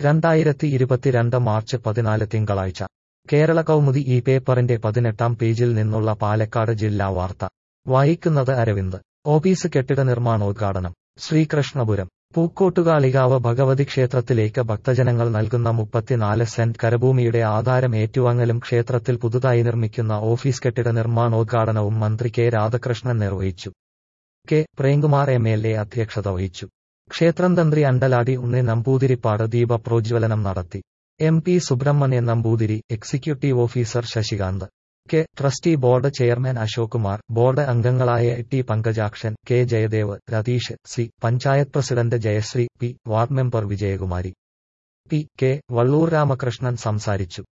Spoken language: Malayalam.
രണ്ടായിരത്തി ഇരുപത്തിരണ്ട് മാർച്ച് പതിനാല് തിങ്കളാഴ്ച കേരള കൗമുദി ഈ പേപ്പറിന്റെ പതിനെട്ടാം പേജിൽ നിന്നുള്ള പാലക്കാട് ജില്ലാ വാർത്ത വായിക്കുന്നത് അരവിന്ദ് ഓഫീസ് കെട്ടിട നിർമ്മാണോദ്ഘാടനം ശ്രീകൃഷ്ണപുരം പൂക്കോട്ടുകാളികാവ് ഭഗവതി ക്ഷേത്രത്തിലേക്ക് ഭക്തജനങ്ങൾ നൽകുന്ന മുപ്പത്തിനാല് സെന്റ് കരഭൂമിയുടെ ആധാരം ഏറ്റുവാങ്ങലും ക്ഷേത്രത്തിൽ പുതുതായി നിർമ്മിക്കുന്ന ഓഫീസ് കെട്ടിട നിർമ്മാണോദ്ഘാടനവും മന്ത്രി കെ രാധാകൃഷ്ണൻ നിർവഹിച്ചു K Premkumar M L A അധ്യക്ഷത വഹിച്ചു ക്ഷേത്രം തന്ത്രി അണ്ടലാടി ഉണ്ണി നമ്പൂതിരിപ്പാട് ദീപപ്രോജ്വലനം നടത്തി M P Subrahmanian Namboothiri executive officer Sasikanth K trustee board chairman Ashok Kumar board അംഗങ്ങളായ T Pankajakshan K Jayadev Ratheesh C panchayat president Jayasree P ward member Vijayakumari P K Valloor Ramakrishnan സംസാരിച്ചു